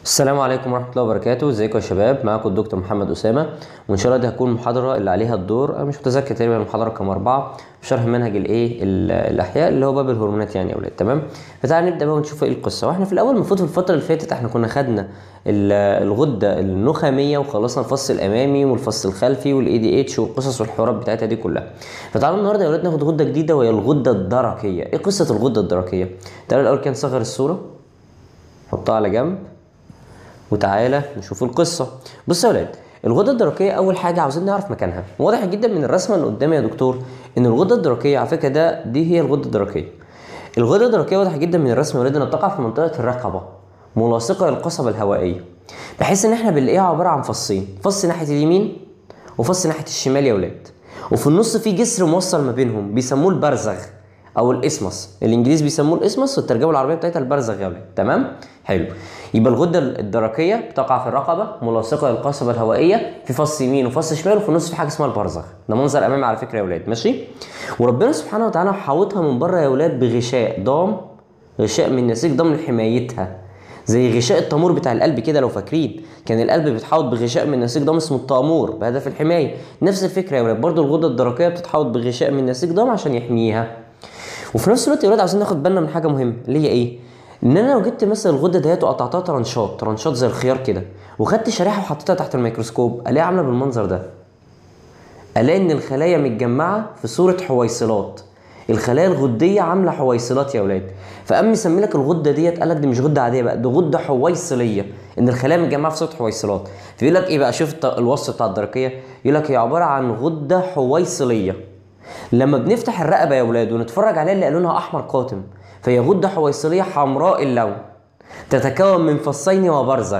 السلام عليكم ورحمة الله وبركاته، ازيكم يا شباب؟ معاكم الدكتور محمد أسامة، وإن شاء الله دي هتكون المحاضرة اللي عليها الدور، أنا مش متذكر تقريبا المحاضرة رقم أربعة، في شرح منهج الإيه؟ ال- الأحياء اللي هو باب الهرمونات يعني يا أولاد، تمام؟ فتعالى نبدأ بقى ونشوف إيه القصة، وإحنا في الأول المفروض في الفترة اللي فاتت إحنا كنا خدنا ال- الغدة النخامية وخلصنا الفص الأمامي والفص الخلفي والإي دي اتش والقصص والحوارات بتاعتها دي كلها. فتعالوا النهارده يا أولاد ناخد غدة جديدة وهي الغدة الدرقية، إيه قصة الغدة الدرقية؟ تعالوا الأول كده نصغر الصورة، نحطها على جنب. وتعالى نشوف القصه بص يا ولاد الغده الدرقيه اول حاجه عاوزين نعرف مكانها واضح جدا من الرسمه اللي قدامي يا دكتور ان الغده الدرقيه على فكره ده دي هي الغده الدرقيه الغده الدرقيه واضح جدا من الرسمه يا ولاد انها بتقع في منطقه الرقبه ملاصقه للقصبه الهوائيه بحيث ان احنا بنلاقيها عباره عن فصين فص ناحيه اليمين وفص ناحيه الشمال يا ولاد وفي النص في جسر موصل ما بينهم بيسموه البرزغ او الاسمس الانجليز بيسموه الاسمس والترجمه العربيه بتاعتها البرزغ يا ولاد تمام حلو يبقى الغده الدرقيه بتقع في الرقبه ملاصقه للقصبه الهوائيه في فص يمين وفص شمال وفي النص في حاجه اسمها البرزغ ده منظر امامي على فكره يا ولاد ماشي وربنا سبحانه وتعالى حاوطها من بره يا ولاد بغشاء ضام غشاء من نسيج ضمن حمايتها زي غشاء التامور بتاع القلب كده لو فاكرين كان القلب بيتحوط بغشاء من نسيج ضم اسمه التامور بهدف الحمايه نفس الفكره يا ولاد برضو الغده الدرقيه بتتحوط بغشاء من نسيج ضم عشان يحميها وفي نفس الوقت يا ولاد عاوزين ناخد بالنا من حاجه مهمه اللي هي ايه ان انا لو جبت مثلا الغده ديت وقطعتها ترانشات ترانشات زي الخيار كده وخدت شريحه وحطيتها تحت الميكروسكوب الاقيها عامله بالمنظر ده الاقي ان الخلايا متجمعه في صوره حويصلات الخلايا الغديه عامله حويصلات يا ولاد فقام مسمي لك الغده ديت قال لك دي مش غده عاديه بقى دي غده حويصليه ان الخلايا متجمعه في صوره حويصلات فيقول لك ايه بقى شوف الت- الوصف بتاع الدرقيه يقول لك هي عباره عن غده حويصليه لما بنفتح الرقبه يا ولاد ونتفرج عليها نلاقي لونها احمر قاتم فهي غده حويصليه حمراء اللون تتكون من فصين وبرزخ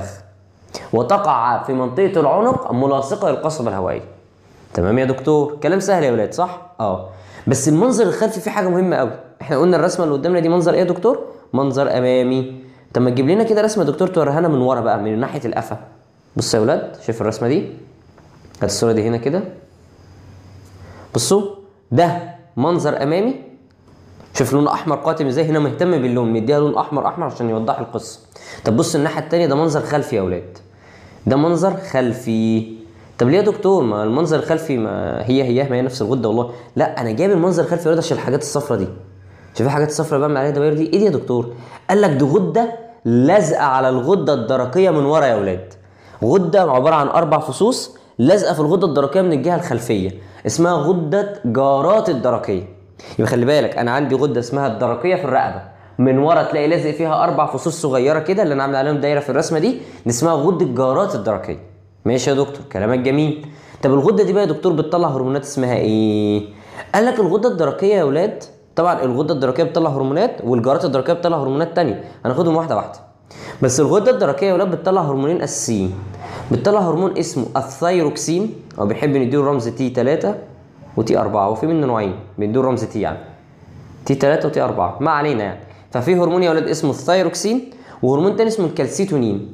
وتقع في منطقه العنق ملاصقه للقصبه الهوائيه تمام يا دكتور كلام سهل يا ولاد صح اه بس المنظر الخلفي فيه حاجه مهمه قوي احنا قلنا الرسمه اللي قدامنا دي منظر ايه يا دكتور منظر امامي طب ما تجيب لنا كده رسمه يا دكتور توريها لنا من ورا بقى من ناحيه القفا بص يا ولاد شايف الرسمه دي هات الصوره دي هنا كده بصوا ده منظر امامي شوف لونه احمر قاتم ازاي هنا مهتم باللون مديها لون احمر احمر عشان يوضح القصه طب بص الناحيه التانية ده منظر خلفي يا اولاد ده منظر خلفي طب ليه يا دكتور ما المنظر الخلفي ما هي هي ما هي نفس الغده والله لا انا جايب المنظر الخلفي يا ولاد عشان الحاجات الصفرا دي شوف الحاجات الصفرا اللي بعمل عليها دوائر دي ايه دي يا دكتور قال لك دي غده لازقه على الغده الدرقيه من ورا يا ولاد غده عباره عن اربع فصوص لازقه في الغده الدرقيه من الجهه الخلفيه اسمها غده جارات الدرقيه يبقى خلي بالك انا عندي غده اسمها الدرقيه في الرقبه من ورا تلاقي لازق فيها اربع فصوص صغيره كده اللي انا عامل عليهم دايره في الرسمه دي دي اسمها غده جارات الدرقيه ماشي يا دكتور كلامك جميل طب الغده دي بقى يا دكتور بتطلع هرمونات اسمها ايه قال لك الغده الدرقيه يا اولاد طبعا الغده الدرقيه بتطلع هرمونات والجارات الدرقيه بتطلع هرمونات تانية هناخدهم واحده واحده بس الغده الدرقيه يا ولاد بتطلع هرمونين اساسيين بتطلع هرمون اسمه الثايروكسين او بنحب نديله رمز تي 3 وتي 4 وفي منه نوعين بنديله رمز تي يعني تي 3 وتي 4 ما علينا يعني ففي هرمون يا ولاد اسمه الثايروكسين وهرمون تاني اسمه الكالسيتونين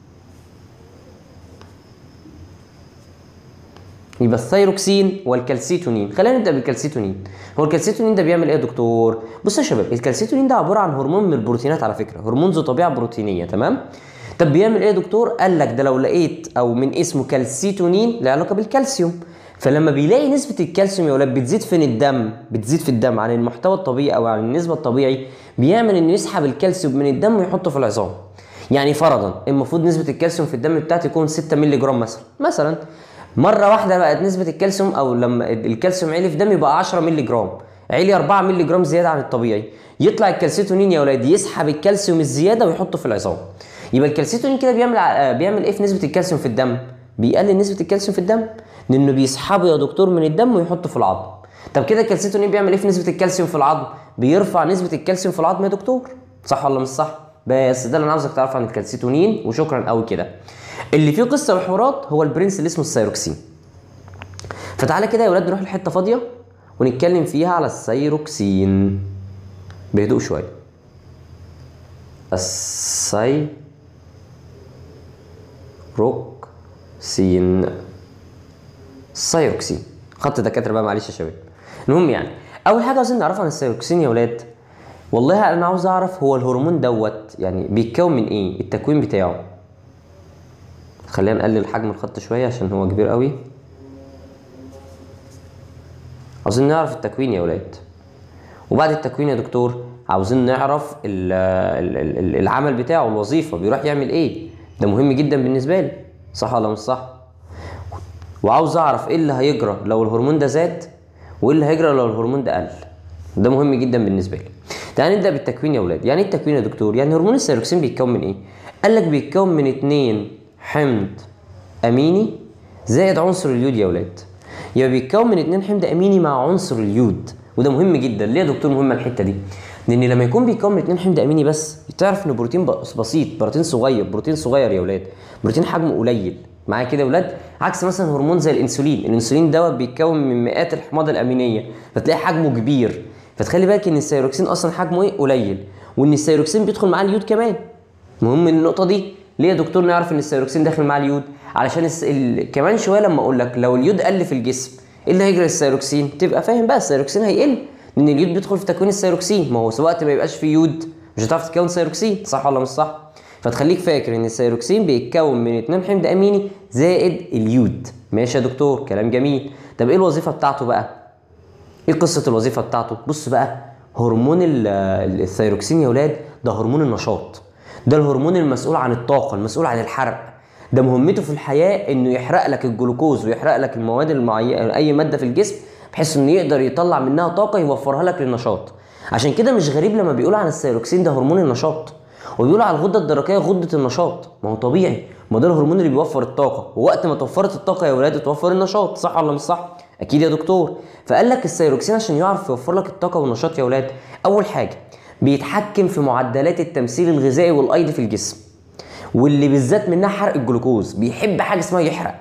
يبقى الثايروكسين والكالسيتونين خلينا نبدا بالكالسيتونين هو الكالسيتونين ده بيعمل ايه يا دكتور بص يا شباب الكالسيتونين ده عباره عن هرمون من البروتينات على فكره هرمون ذو طبيعه بروتينيه تمام طب بيعمل ايه يا دكتور قال لك ده لو لقيت او من اسمه كالسيتونين له علاقه بالكالسيوم فلما بيلاقي نسبه الكالسيوم يا ولاد بتزيد في الدم بتزيد في الدم عن المحتوى الطبيعي او عن النسبه الطبيعي بيعمل انه يسحب الكالسيوم من الدم ويحطه في العظام يعني فرضا المفروض نسبه الكالسيوم في الدم بتاعتي يكون 6 مللي جرام مثلا مثلا مره واحده بقت نسبه الكالسيوم او لما الكالسيوم عالي في دمي بقى 10 مللي جرام عالي 4 مللي جرام زياده عن الطبيعي يطلع الكالسيتونين يا ولاد يسحب الكالسيوم الزياده ويحطه في العظام يبقى الكالسيتونين كده بيعمل ع- بيعمل ايه في نسبه الكالسيوم في الدم بيقلل نسبه الكالسيوم في الدم لانه بيسحبه يا دكتور من الدم ويحطه في العظم طب كده الكالسيتونين بيعمل ايه في نسبه الكالسيوم في العظم بيرفع نسبه الكالسيوم في العظم يا دكتور صح ولا مش صح بس ده اللي انا عاوزك تعرفه عن الكالسيتونين وشكرا قوي كده اللي فيه قصه وحوارات هو البرنس اللي اسمه السيروكسين فتعالى كده يا ولاد نروح لحته فاضيه ونتكلم فيها على السيروكسين بهدوء شويه السيروكسين السيروكسين خط دكاتره بقى معلش يا شباب المهم يعني اول حاجه عاوزين نعرفها عن السيروكسين يا ولاد والله انا عاوز اعرف هو الهرمون دوت يعني بيتكون من ايه التكوين بتاعه خلينا نقلل حجم الخط شويه عشان هو كبير قوي عاوزين نعرف التكوين يا ولاد وبعد التكوين يا دكتور عاوزين نعرف ال ال ال العمل بتاعه الوظيفه بيروح يعمل ايه ده مهم جدا بالنسبه لي صح ولا مش صح وعاوز اعرف ايه اللي هيجرى لو الهرمون ده زاد وايه اللي هيجرى لو الهرمون ده قل ده مهم جدا بالنسبه لي تعال نبدا بالتكوين يا اولاد يعني ايه التكوين يا دكتور يعني هرمون الثيروكسين بيتكون من ايه قال لك بيتكون من اتنين حمض اميني زائد عنصر اليود يا اولاد يبقى بيتكون من اتنين حمض اميني مع عنصر اليود وده مهم جدا ليه يا دكتور مهمه الحته دي لان لما يكون بيتكون من اتنين حمض اميني بس تعرف ان بروتين بس- بسيط بروتين صغير بروتين صغير يا اولاد بروتين حجمه قليل معايا كده يا اولاد عكس مثلا هرمون زي الانسولين الانسولين دوت بيتكون من مئات الحمض الامينيه فتلاقي حجمه كبير فتخلي بالك ان الثيروكسين اصلا حجمه ايه قليل وان الثيروكسين بيدخل معاه اليود كمان مهم النقطه دي ليه يا دكتور نعرف ان الثيروكسين داخل مع اليود علشان الس... ال... كمان شويه لما اقول لك لو اليود قل في الجسم ايه اللي هيجري للثيروكسين تبقى فاهم بقى الثيروكسين هيقل لان اليود بيدخل في تكوين الثيروكسين ما هو وقت ما يبقاش فيه يود مش هتعرف تكون ثيروكسين صح ولا مش صح فتخليك فاكر ان الثيروكسين بيتكون من اتنين حمض اميني زائد اليود ماشي يا دكتور كلام جميل طب ايه الوظيفه بتاعته بقى ايه قصه الوظيفه بتاعته بص بقى هرمون ال- ال- الثيروكسين يا ولاد ده هرمون النشاط ده الهرمون المسؤول عن الطاقه المسؤول عن الحرق ده مهمته في الحياه انه يحرق لك الجلوكوز ويحرق لك المواد المعينه اي ماده في الجسم بحيث انه يقدر يطلع منها طاقه يوفرها لك للنشاط عشان كده مش غريب لما بيقولوا عن الثيروكسين ده هرمون النشاط وبيقولوا على الغده الدرقيه غده النشاط ما هو طبيعي ما ده الهرمون اللي بيوفر الطاقه ووقت ما توفرت الطاقه يا ولاد توفر النشاط صح ولا مش صح اكيد يا دكتور فقال لك الثيروكسين عشان يعرف يوفر لك الطاقه والنشاط يا ولاد اول حاجه بيتحكم في معدلات التمثيل الغذائي والايض في الجسم واللي بالذات منها حرق الجلوكوز بيحب حاجه اسمها يحرق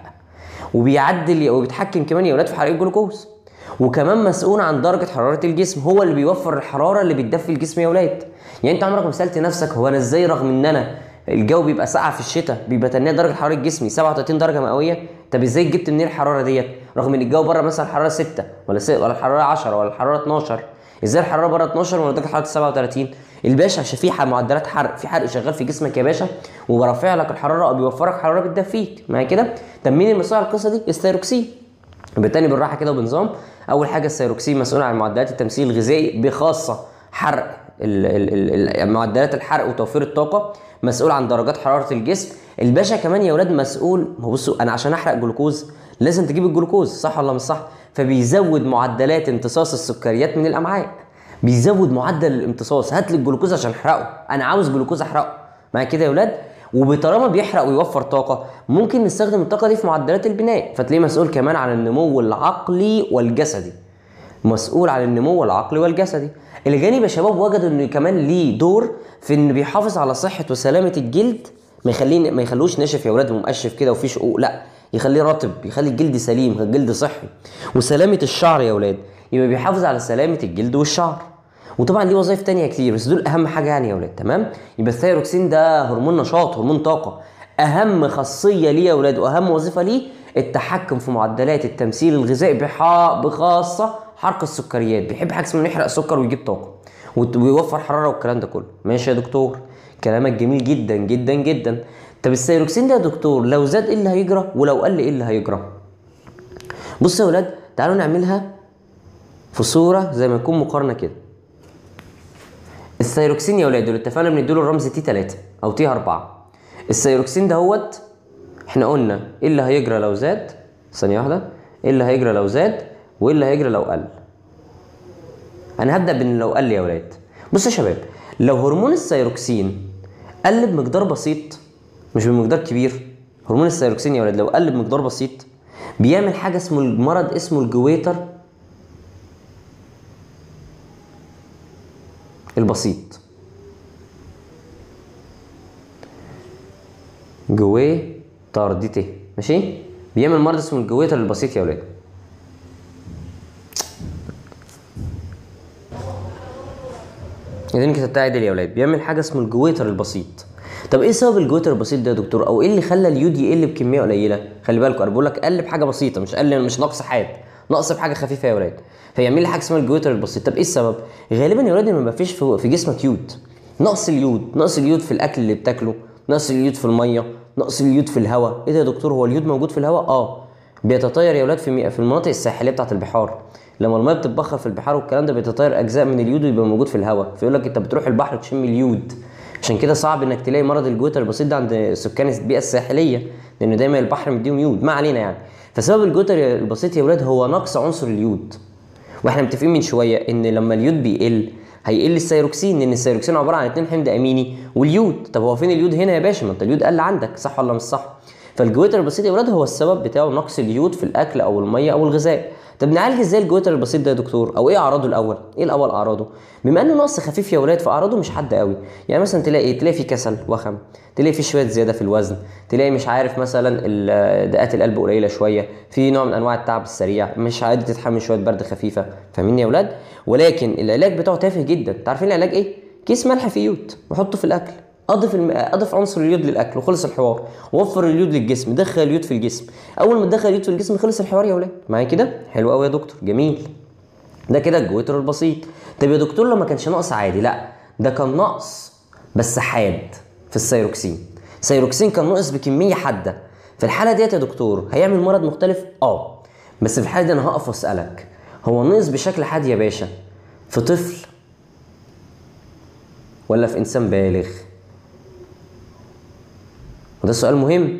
وبيعدل وبيتحكم كمان يا ولاد في حرق الجلوكوز وكمان مسؤول عن درجه حراره الجسم هو اللي بيوفر الحراره اللي بتدفي الجسم يا ولاد يعني انت عمرك ما سالت نفسك هو انا ازاي رغم ان انا الجو بيبقى ساقع في الشتاء بيبقى تنيه درجه حراره جسمي 37 درجه مئويه طب ازاي جبت منين الحراره ديت رغم ان الجو بره مثلا الحراره 6 ولا 6 ولا الحراره 10 ولا الحراره 12 ازاي الحراره بره 12 ولا درجه حراره 37 الباشا عشان في ح- معدلات حرق في حرق شغال في جسمك يا باشا وبرفع لك الحراره او بيوفرك حراره بتدفيك معايا كده طب مين المسؤول عن القصه دي الثيروكسين بالتالي بالراحه كده وبنظام اول حاجه الثيروكسين مسؤول عن معدلات التمثيل الغذائي بخاصه حرق ال- ال- ال- معدلات الحرق وتوفير الطاقه مسؤول عن درجات حراره الجسم الباشا كمان يا ولاد مسؤول ما هو بصوا انا عشان احرق جلوكوز لازم تجيب الجلوكوز صح ولا مش صح فبيزود معدلات امتصاص السكريات من الامعاء بيزود معدل الامتصاص هات لي الجلوكوز عشان احرقه انا عاوز جلوكوز احرقه معايا كده يا ولاد وبطالما بيحرق ويوفر طاقه ممكن نستخدم الطاقه دي في معدلات البناء فتلاقيه مسؤول كمان عن النمو العقلي والجسدي مسؤول عن النمو العقلي والجسدي الجانب يا شباب وجدوا انه كمان ليه دور في انه بيحافظ على صحه وسلامه الجلد ما يخليه ما يخلوش ناشف يا ولاد ومقشف كده وفيه شقوق لا يخليه رطب يخلي الجلد سليم الجلد صحي وسلامه الشعر يا ولاد يبقى بيحافظ على سلامه الجلد والشعر وطبعا ليه وظائف تانية كتير بس دول اهم حاجه يعني يا ولاد تمام يبقى الثيروكسين ده هرمون نشاط هرمون طاقه اهم خاصيه ليه يا ولاد واهم وظيفه ليه التحكم في معدلات التمثيل الغذائي بحا بخاصه حرق السكريات بيحب حاجه اسمها إنه يحرق سكر ويجيب طاقه وت- ويوفر حراره والكلام ده كله ماشي يا دكتور كلامك جميل جدا جدا جدا طب الثيروكسين ده يا دكتور لو زاد ايه اللي هيجرى ولو قل ايه اللي هيجرى بصوا يا ولاد تعالوا نعملها في صوره زي ما يكون مقارنه كده الثيروكسين يا ولاد اللي اتفقنا بنديله الرمز تي 3 او تي 4 الثيروكسين دهوت احنا قلنا ايه اللي هيجرى لو زاد ثانيه واحده ايه اللي هيجرى لو زاد وايه اللي هيجرى لو قل انا هبدا بان لو قل يا ولاد بصوا يا شباب لو هرمون الثيروكسين قل بمقدار بسيط مش بمقدار كبير هرمون الثيروكسين يا ولاد لو قل بمقدار بسيط بيعمل حاجه اسمه المرض اسمه الجويتر البسيط جويه طردته ماشي بيعمل مرض اسمه الجويتر البسيط يا ولاد اذا كتبتها عدل يا ولاد بيعمل حاجه اسمه الجويتر البسيط طب ايه سبب الجويتر البسيط ده يا دكتور او ايه اللي خلى اليود يقل بكميه قليله خلي بالكم انا بقول لك قل بحاجه بسيطه مش قل مش نقص حاد نقص بحاجه خفيفه يا ولاد فيعمل لي حاجه اسمها الجويتر البسيط طب ايه السبب غالبا يا ولاد ما فيش في في جسمك يود نقص اليود نقص اليود في الاكل اللي بتاكله نقص اليود في الميه نقص اليود في الهواء ايه ده يا دكتور هو اليود موجود في الهواء اه بيتطاير يا اولاد في مي- في المناطق الساحليه بتاعه البحار لما الميه بتتبخر في البحار والكلام ده بيتطاير اجزاء من اليود ويبقى موجود في الهواء فيقول لك انت بتروح البحر تشم اليود عشان كده صعب انك تلاقي مرض الجوتر البسيط ده عند سكان البيئه الساحليه لان دايما البحر مديهم يود ما علينا يعني فسبب الجوتر البسيط يا اولاد هو نقص عنصر اليود واحنا متفقين من شويه ان لما اليود بيقل هيقل السيروكسين لان السيروكسين عباره عن اتنين حمض اميني واليود طب هو فين اليود هنا يا باشا ما انت اليود قل عندك صح ولا مش صح فالجويتر البسيط يا ولاد هو السبب بتاعه نقص اليود في الاكل او الميه او الغذاء طب نعالج ازاي الجويتر البسيط ده يا دكتور او ايه اعراضه الاول ايه الاول اعراضه بما انه نقص خفيف يا ولاد فاعراضه مش حاده قوي يعني مثلا تلاقي ايه تلاقي في كسل وخم تلاقي في شويه زياده في الوزن تلاقي مش عارف مثلا ال- دقات القلب قليله شويه في نوع من انواع التعب السريع مش قادر تتحمل شويه برد خفيفه فاهمين يا ولاد ولكن العلاج بتاعه تافه جدا انت عارفين العلاج ايه كيس ملح في يود وحطه في الاكل اضف الم... اضف عنصر اليود للاكل وخلص الحوار وفر اليود للجسم دخل اليود في الجسم اول ما تدخل اليود في الجسم خلص الحوار يا ولاد معايا كده حلو قوي يا دكتور جميل ده كده الجويتر البسيط طب يا دكتور لو ما كانش نقص عادي لا ده كان نقص بس حاد في السيروكسين سيروكسين كان ناقص بكميه حاده في الحاله ديت يا دكتور هيعمل مرض مختلف اه بس في الحاله دي انا هقف واسالك هو نقص بشكل حاد يا باشا في طفل ولا في انسان بالغ وده سؤال مهم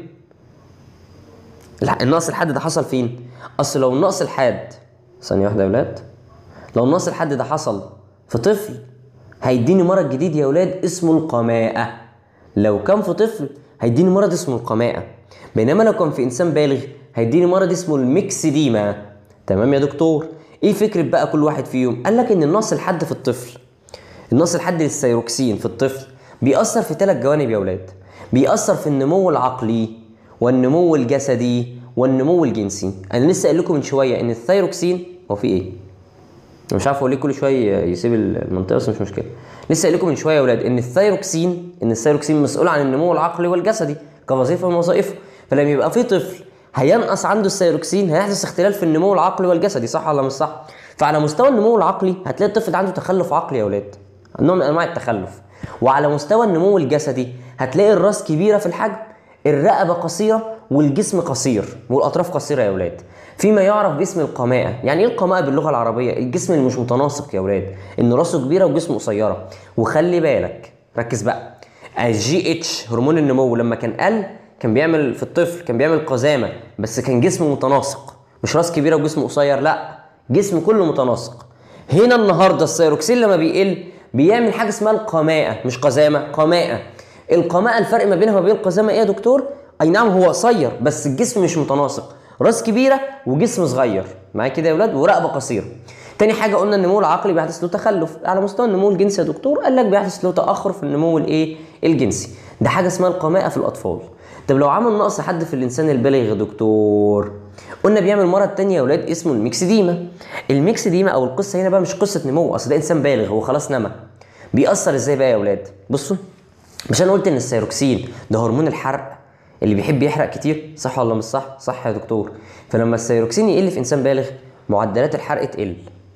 الح- النقص الحاد ده حصل فين اصل لو النقص الحاد ثانيه واحده يا ولاد لو النقص الحاد ده حصل في طفل هيديني مرض جديد يا ولاد اسمه القماءة لو كان في طفل هيديني مرض اسمه القماءة بينما لو كان في انسان بالغ هيديني مرض اسمه الميكسديما تمام يا دكتور ايه فكرة بقى كل واحد فيهم قال لك ان النقص الحاد في الطفل النقص الحاد للسيروكسين في الطفل بيأثر في ثلاث جوانب يا ولاد بيأثر في النمو العقلي والنمو الجسدي والنمو الجنسي انا لسه قايل لكم من شويه ان الثيروكسين هو في ايه أنا مش عارف هو ليه كل شويه يسيب المنطقه بس مش مشكله لسه قايل لكم من شويه يا ولاد ان الثيروكسين ان الثيروكسين مسؤول عن النمو العقلي والجسدي كوظيفه من وظائفه فلما يبقى في طفل هينقص عنده الثيروكسين هيحدث اختلال في النمو العقلي والجسدي صح ولا مش صح فعلى مستوى النمو العقلي هتلاقي الطفل ده عنده تخلف عقلي يا ولاد نوع من انواع التخلف وعلى مستوى النمو الجسدي هتلاقي الراس كبيره في الحجم الرقبه قصيره والجسم قصير والاطراف قصيره يا ولاد فيما يعرف باسم القماءة يعني ايه القماءة باللغة العربية الجسم اللي مش متناسق يا ولاد ان راسه كبيرة وجسمه قصيرة وخلي بالك ركز بقى الجي اتش هرمون النمو لما كان قل كان بيعمل في الطفل كان بيعمل قزامة بس كان جسمه متناسق مش راس كبيرة وجسم قصير لا جسم كله متناسق هنا النهارده السيروكسين لما بيقل بيعمل حاجه اسمها القماءة مش قزامة قماءة القماءة الفرق ما بينها وبين القزامة ايه يا دكتور؟ اي نعم هو قصير بس الجسم مش متناسق راس كبيرة وجسم صغير معايا كده يا ولاد ورقبة قصيرة تاني حاجة قلنا النمو العقلي بيحدث له تخلف على مستوى النمو الجنسي يا دكتور قال لك بيحدث له تأخر في النمو الايه الجنسي ده حاجة اسمها القماءة في الأطفال طب لو عمل نقص حد في الإنسان البالغ يا دكتور قلنا بيعمل مرض تاني يا ولاد اسمه الميكسديما الميكسديما او القصه هنا بقى مش قصه نمو اصل ده انسان بالغ هو خلاص نما بيأثر ازاي بقى يا ولاد بصوا مش انا قلت ان السيروكسين ده هرمون الحرق اللي بيحب يحرق كتير صح ولا مش صح صح يا دكتور فلما السيروكسين يقل في انسان بالغ معدلات الحرق تقل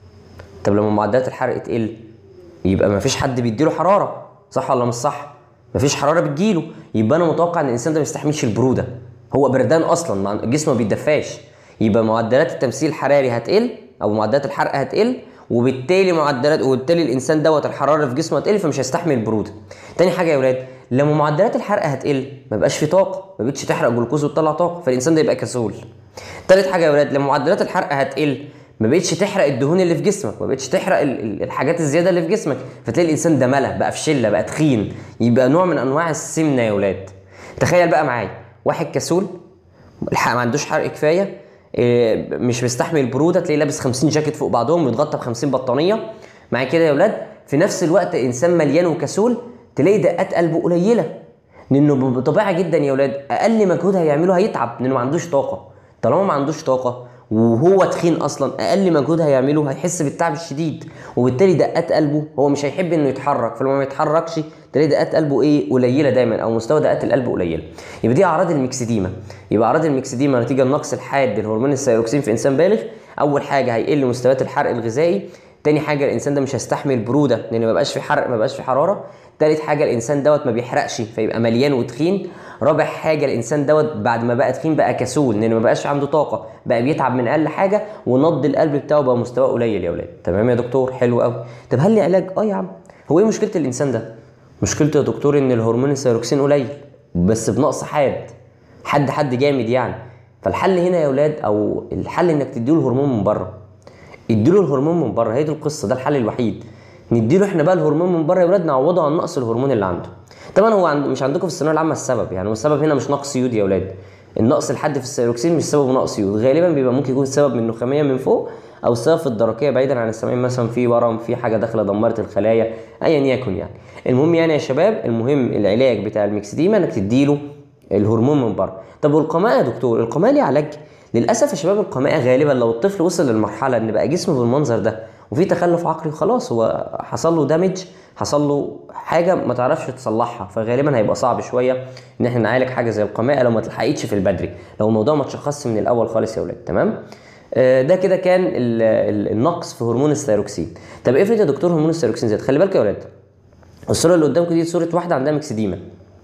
طب لما معدلات الحرق تقل يبقى ما فيش حد بيديله حراره صح ولا مش صح مفيش حراره بتجيله يبقى انا متوقع ان الانسان ده ما يستحملش البروده هو بردان اصلا مع- الجسم ما بيتدفاش يبقى معدلات التمثيل الحراري هتقل او معدلات الحرق هتقل وبالتالي معدلات وبالتالي الانسان دوت الحراره في جسمه هتقل فمش هيستحمل البروده تاني حاجه يا ولاد لما معدلات الحرق هتقل ما بقاش في طاقه ما بقتش تحرق جلوكوز وتطلع طاقه فالانسان ده يبقى كسول تالت حاجه يا ولاد لما معدلات الحرق هتقل ما بقتش تحرق الدهون اللي في جسمك ما بقتش تحرق ال- ال- الحاجات الزياده اللي في جسمك فتلاقي الانسان ده ملى بقى في شله بقى تخين يبقى نوع من انواع السمنه يا ولاد تخيل بقى معايا واحد كسول الحق ما عندوش حرق كفايه إيه، مش مستحمل البروده تلاقيه لابس 50 جاكيت فوق بعضهم متغطى ب 50 بطانيه معايا كده يا ولاد في نفس الوقت انسان مليان وكسول تلاقي دقات قلبه قليله لانه بطبيعه جدا يا ولاد اقل مجهود هيعمله هيتعب لانه ما عندوش طاقه طالما ما عندوش طاقه وهو تخين اصلا اقل مجهود هيعمله هيحس بالتعب الشديد وبالتالي دقات قلبه هو مش هيحب انه يتحرك فلما ما يتحركش تلاقي دقات قلبه ايه قليله دايما او مستوى دقات القلب قليله يبقى دي اعراض الميكسديما يبقى اعراض الميكسديما نتيجه لنقص الحاد لهرمون الثيروكسين في انسان بالغ اول حاجه هيقل مستويات الحرق الغذائي تاني حاجه الانسان ده مش هيستحمل بروده لان ما بقاش في حرق ما بقاش في حراره تالت حاجه الانسان دوت ما بيحرقش فيبقى مليان وتخين رابع حاجه الانسان دوت بعد ما بقى تخين بقى كسول لان ما بقاش عنده طاقه بقى بيتعب من اقل حاجه ونبض القلب بتاعه بقى مستواه قليل يا اولاد تمام يا دكتور حلو قوي طب هل لي علاج اه يا عم هو ايه مشكله الانسان ده مشكلته يا دكتور ان الهرمون الثيروكسين قليل بس بنقص حاد حد حد جامد يعني فالحل هنا يا اولاد او الحل انك تديله الهرمون من بره اديله الهرمون من بره هي دي القصه ده الحل الوحيد نديله احنا بقى الهرمون من بره يا اولاد نعوضه عن نقص الهرمون اللي عنده طبعا هو عند مش عندكم في الثانويه العامه السبب يعني هو السبب هنا مش نقص يود يا اولاد النقص الحاد في الثيروكسين مش سببه نقص يود غالبا بيبقى ممكن يكون سبب من نخاميه من فوق او السبب في الدرقيه بعيدا عن السماعين مثلا في ورم في حاجه داخله دمرت الخلايا ايا يكن يعني المهم يعني يا شباب المهم العلاج بتاع الميكسديما انك تديله الهرمون من بره طب والقماء يا دكتور القماء ليه علاج للاسف يا شباب القماء غالبا لو الطفل وصل للمرحله ان بقى جسمه بالمنظر ده وفي تخلف عقلي خلاص هو حصل له دامج حصل له حاجه ما تعرفش تصلحها فغالبا هيبقى صعب شويه ان احنا نعالج حاجه زي القماء لو ما تلحقتش في البدري لو الموضوع ما تشخصش من الاول خالص يا ولاد تمام آه، ده كده كان ال- ال- النقص في هرمون الثيروكسين طب افرض يا دكتور هرمون الثيروكسين زاد خلي بالك يا ولاد الصوره اللي قدامكم دي صوره واحده عندها ميكسديما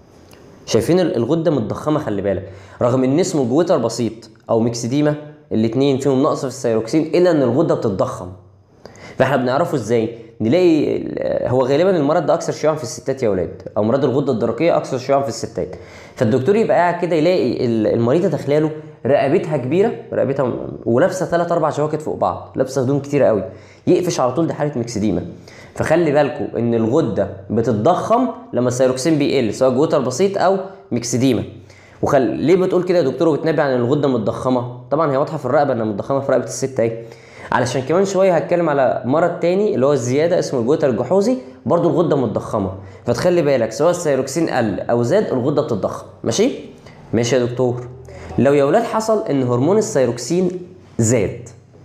شايفين ال- الغده متضخمه خلي بالك رغم ان اسمه جويتر بسيط او ميكسديما الاثنين فيهم نقص في الثيروكسين الا ان الغده بتتضخم فاحنا بنعرفه ازاي نلاقي ال- هو غالبا المرض ده اكثر شيوعا في الستات يا اولاد او مرض الغده الدرقيه اكثر شيوعا في الستات فالدكتور يبقى قاعد كده يلاقي ال- المريضه داخله له رقبتها كبيره رقبتها م- ولابسه ثلاث اربع جواكت فوق بعض لابسه هدوم كتيره قوي يقفش على طول دي حاله ميكسديما فخلي بالكم ان الغده بتتضخم لما الثيروكسين بيقل سواء جوتر بسيط او ميكسديما وخل ليه بتقول كده يا دكتور وبتنبي عن الغده متضخمه طبعا هي واضحه في الرقبه انها متضخمه في رقبه الست اهي علشان كمان شويه هتكلم على مرض تاني اللي هو الزياده اسمه الجوتر الجحوظي برضو الغده متضخمه فتخلي بالك سواء الثيروكسين قل او زاد الغده بتتضخم ماشي ماشي يا دكتور لو يا ولاد حصل ان هرمون الثيروكسين زاد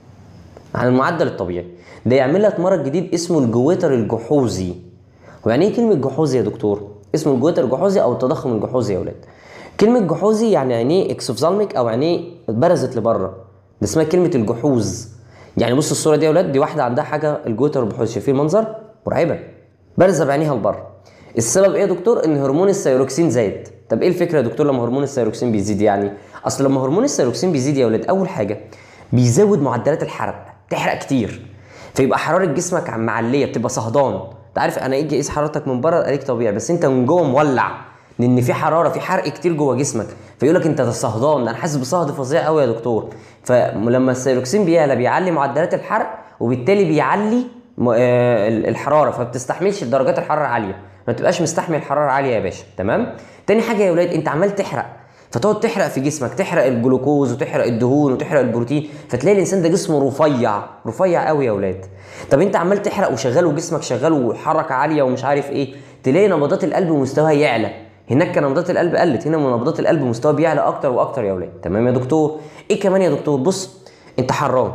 عن المعدل الطبيعي ده يعمل لك مرض جديد اسمه الجويتر الجحوظي ويعني ايه كلمه جحوظي يا دكتور اسمه الجويتر الجحوظي او التضخم الجحوظي يا ولاد كلمه جحوظي يعني عينيه اكسوفزالميك او عينيه برزت لبره ده اسمها كلمه الجحوظ يعني بص الصوره دي يا ولاد دي واحده عندها حاجه الجويتر الجحوظي شايفين المنظر مرعبه بارزه بعينيها لبره السبب ايه يا دكتور ان هرمون الثيروكسين زايد طب ايه الفكره يا دكتور لما هرمون الثيروكسين بيزيد يعني اصل لما هرمون الثيروكسين بيزيد يا ولاد اول حاجه بيزود معدلات الحرق تحرق كتير فيبقى حراره جسمك عم- معليه بتبقى صهدان انت عارف انا اجي اقيس حرارتك من بره الاقيك طبيعي بس انت من جوه مولع لان في حراره في حرق كتير جوه جسمك فيقول لك انت ده صهدان انا حاسس بصهد فظيع قوي يا دكتور فلما الثيروكسين بيعلى بيعلي معدلات الحرق وبالتالي بيعلي م- آه، ال- الحراره فبتستحملش درجات الحراره عاليه ما تبقاش مستحمل حراره عاليه يا باشا تمام تاني حاجه يا ولاد انت عمال تحرق فتقعد تحرق في جسمك تحرق الجلوكوز وتحرق الدهون وتحرق البروتين فتلاقي الانسان ده جسمه رفيع رفيع قوي يا ولاد طب انت عمال تحرق وشغال وجسمك شغال وحركه عاليه ومش عارف ايه تلاقي نبضات القلب مستواها يعلى هناك كان نبضات القلب قلت هنا نبضات القلب مستواه بيعلى اكتر واكتر يا ولاد تمام يا دكتور ايه كمان يا دكتور بص انت حران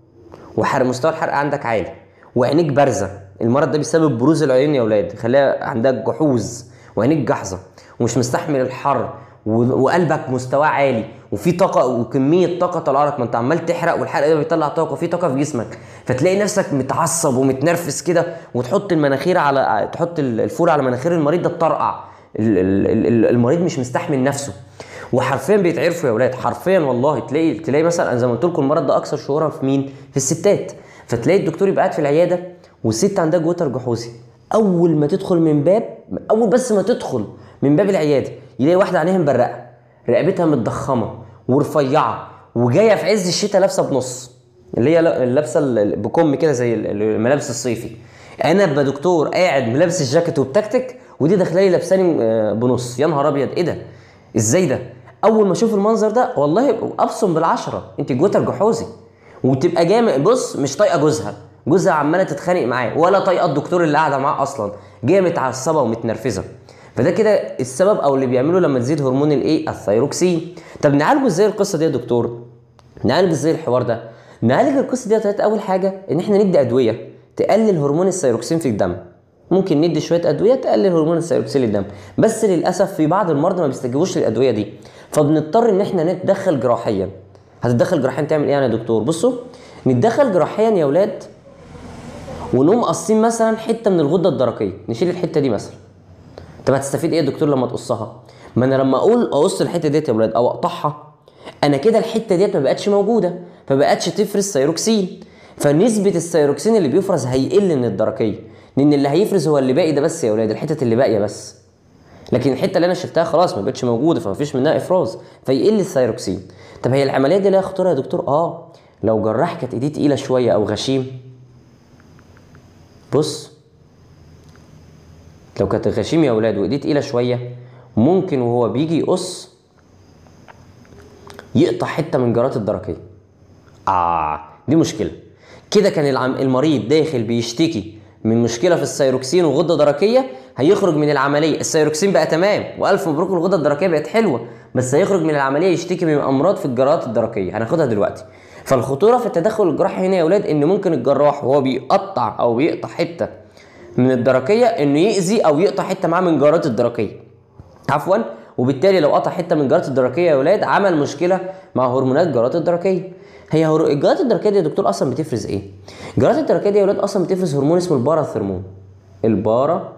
وحرق مستوى الحرق عندك عالي وعينيك بارزه المرض ده بسبب بروز العيون يا اولاد خليها عندك جحوظ وعينيك جحظه ومش مستحمل الحر و- وقلبك مستواه عالي وفي طاقه وكميه طاقه طالعه لك ما انت عمال تحرق والحرق ده بيطلع طاقه وفي طاقه في جسمك فتلاقي نفسك متعصب ومتنرفز كده وتحط المناخير على تحط الفور على مناخير المريض ده تطرقع ال- ال- ال- المريض مش مستحمل نفسه وحرفيا بيتعرفوا يا اولاد حرفيا والله تلاقي تلاقي مثلا انا زي ما قلت لكم المرض ده اكثر شهوره في مين؟ في الستات فتلاقي الدكتور يبقى قاعد في العياده والست عندها جوتر جحوظي اول ما تدخل من باب اول بس ما تدخل من باب العياده يلاقي واحده عينيها مبرقه رقبتها متضخمه ورفيعه وجايه في عز الشتاء لابسه بنص اللي هي لابسه ال- بكم كده زي ال- الملابس الصيفي انا ابقى دكتور قاعد ملابس الجاكيت وبتكتك ودي داخله لي لابساني آه، بنص يا نهار ابيض ايه ده ازاي ده اول ما اشوف المنظر ده والله ابصم بالعشره انت جوتر جحوزي وتبقى جامع بص مش طايقه جوزها جوزها عماله تتخانق معاه ولا طايقه الدكتور اللي قاعده معاه اصلا جايه متعصبه ومتنرفزه فده كده السبب او اللي بيعمله لما تزيد هرمون الايه الثيروكسين طب نعالجه ازاي القصه دي يا دكتور نعالج ازاي الحوار ده نعالج القصه دي يا تلاتة اول حاجه ان احنا ندي ادويه تقلل هرمون الثيروكسين في الدم ممكن ندي شويه ادويه تقلل هرمون الثيروكسين للدم بس للاسف في بعض المرضى ما بيستجيبوش للادويه دي فبنضطر ان احنا نتدخل جراحيا هتتدخل جراحيا تعمل ايه يعني يا دكتور بصوا نتدخل جراحيا يا اولاد ونقوم قاصين مثلا حته من الغده الدرقيه نشيل الحته دي مثلا طب هتستفيد ايه يا دكتور لما تقصها ما انا لما اقول اقص الحته ديت يا ولاد او اقطعها انا كده الحته ديت ما بقتش موجوده فبقتش تفرز سيروكسين فنسبه السيروكسين اللي بيفرز هيقل من الدرقيه لان اللي هيفرز هو اللي باقي ده بس يا ولاد الحتت اللي باقيه بس لكن الحته اللي انا شفتها خلاص ما بقتش موجوده فما فيش منها افراز فيقل الثيروكسين طب هي العمليه دي ليها خطوره يا دكتور اه لو جراح كانت ايديه تقيله شويه او غشيم بص لو كانت غشيم يا اولاد وايديه تقيله شويه ممكن وهو بيجي يقص يقطع حته من جرات الدرقيه اه دي مشكله كده كان العم المريض داخل بيشتكي من مشكله في السيروكسين وغده درقيه هيخرج من العمليه السيروكسين بقى تمام والف مبروك الغده الدرقيه بقت حلوه بس هيخرج من العمليه يشتكي من امراض في الجرات الدرقيه هناخدها دلوقتي فالخطوره في التدخل الجراحي هنا يا اولاد ان ممكن الجراح وهو بيقطع او بيقطع حته من الدرقيه انه يأذي او يقطع حته معاه من جرات الدرقيه عفوا وبالتالي لو قطع حته من جرات الدرقيه يا اولاد عمل مشكله مع هرمونات جرات الدرقيه هي هر... الجرات الدرقيه دي يا دكتور اصلا بتفرز ايه جرات الدرقيه دي يا اولاد اصلا بتفرز هرمون اسمه الباراثرمون البارا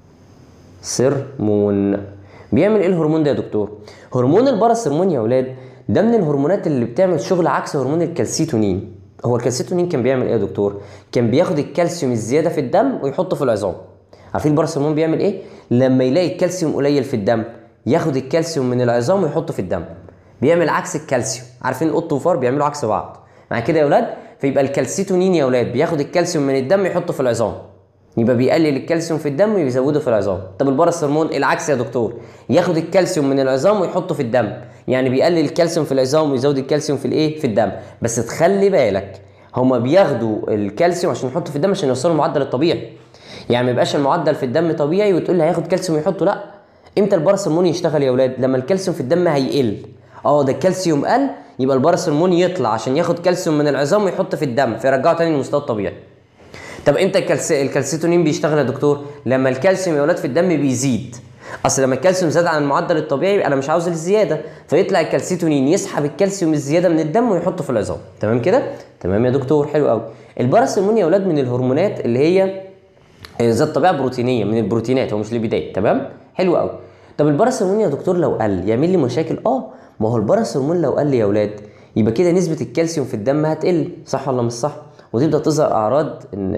سيرمون بيعمل ايه الهرمون ده يا دكتور هرمون الباراثرمون يا اولاد ده من الهرمونات اللي بتعمل شغل عكس هرمون الكالسيتونين هو الكالسيتونين كان بيعمل ايه يا دكتور كان بياخد الكالسيوم الزياده في الدم ويحطه في العظام عارفين الباراثرمون بيعمل ايه لما يلاقي الكالسيوم قليل في الدم ياخد الكالسيوم من العظام ويحطه في الدم بيعمل عكس الكالسيوم عارفين القط وفار بيعملوا عكس بعض مع كده يا اولاد فيبقى الكالسيتونين يا اولاد بياخد الكالسيوم من الدم يحطه في العظام يبقى بيقلل الكالسيوم في الدم ويزوده في العظام طب الباراثرمون العكس يا دكتور ياخد الكالسيوم من العظام ويحطه في الدم يعني بيقلل الكالسيوم في العظام ويزود الكالسيوم في الايه في الدم بس تخلي بالك هما بياخدوا الكالسيوم عشان يحطوا في الدم عشان يوصلوا المعدل الطبيعي يعني ما يبقاش المعدل في الدم طبيعي وتقول لي هياخد كالسيوم ويحطه لا امتى الباراثرمون يشتغل يا اولاد لما الكالسيوم في الدم هيقل اه ده الكالسيوم قل يبقى الباراثرمون يطلع عشان ياخد كالسيوم من العظام ويحط في الدم فيرجعه تاني للمستوى الطبيعي طب امتى الكالس... الكالسيتونين بيشتغل يا دكتور لما الكالسيوم يا اولاد في الدم بيزيد اصل لما الكالسيوم زاد عن المعدل الطبيعي انا مش عاوز الزياده فيطلع الكالسيتونين يسحب الكالسيوم الزياده من الدم ويحطه في العظام تمام كده تمام يا دكتور حلو قوي الباراثرمون يا اولاد من الهرمونات اللي هي ذات طبيعه بروتينيه من البروتينات هو مش ليبيدات تمام حلو قوي طب الباراثرمون يا دكتور لو قل يعمل لي مشاكل اه ما هو الباراثرمون لو قل يا اولاد يبقى كده نسبه الكالسيوم في الدم هتقل صح ولا مش صح وتبدا تظهر اعراض ان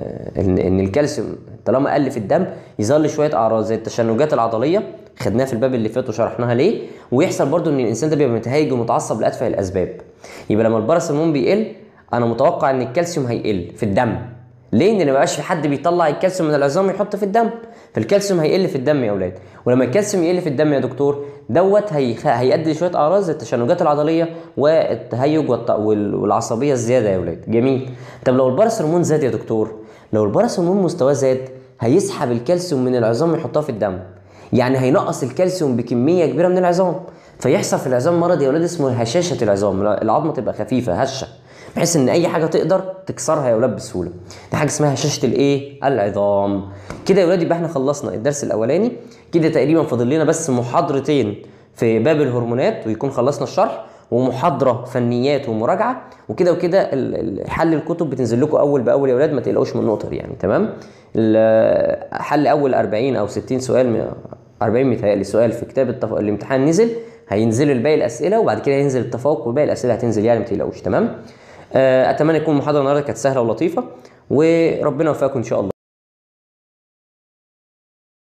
ان ان الكالسيوم طالما قل في الدم يظهر لي شويه اعراض زي التشنجات العضليه خدناها في الباب اللي فات وشرحناها ليه ويحصل برضو ان الانسان ده بيبقى متهيج ومتعصب لاتفه الاسباب يبقى لما الباراثرمون بيقل انا متوقع ان الكالسيوم هيقل في الدم ليه؟ ان ما بقاش في حد بيطلع الكالسيوم من العظام ويحط في الدم فالكالسيوم هيقل في الدم يا اولاد ولما الكالسيوم يقل في الدم يا دكتور دوت هي... هيؤدي لشويه اعراض زي التشنجات العضليه والتهيج والط... وال... والعصبيه الزياده يا اولاد جميل طب لو الباراثرمون زاد يا دكتور لو الباراثرمون مستواه زاد هيسحب الكالسيوم من العظام ويحطها في الدم يعني هينقص الكالسيوم بكميه كبيره من العظام فيحصل في العظام مرض يا اولاد اسمه هشاشه العظام العظمه تبقى خفيفه هشه بحيث ان اي حاجه تقدر تكسرها يا اولاد بسهوله دي حاجه اسمها هشاشه الايه العظام كده يا اولاد يبقى احنا خلصنا الدرس الاولاني كده تقريبا فاضل لنا بس محاضرتين في باب الهرمونات ويكون خلصنا الشرح ومحاضره فنيات ومراجعه وكده وكده حل الكتب بتنزل لكم اول باول يا اولاد ما تقلقوش من النقطه دي يعني تمام حل اول 40 او 60 سؤال 40 متهيألي سؤال في كتاب التف... الامتحان نزل هينزل الباقي الاسئله وبعد كده ينزل التفوق وباقي الاسئله هتنزل يعني ما تقلقوش تمام اتمنى يكون المحاضره النهارده كانت سهله ولطيفه وربنا يوفقكم ان شاء الله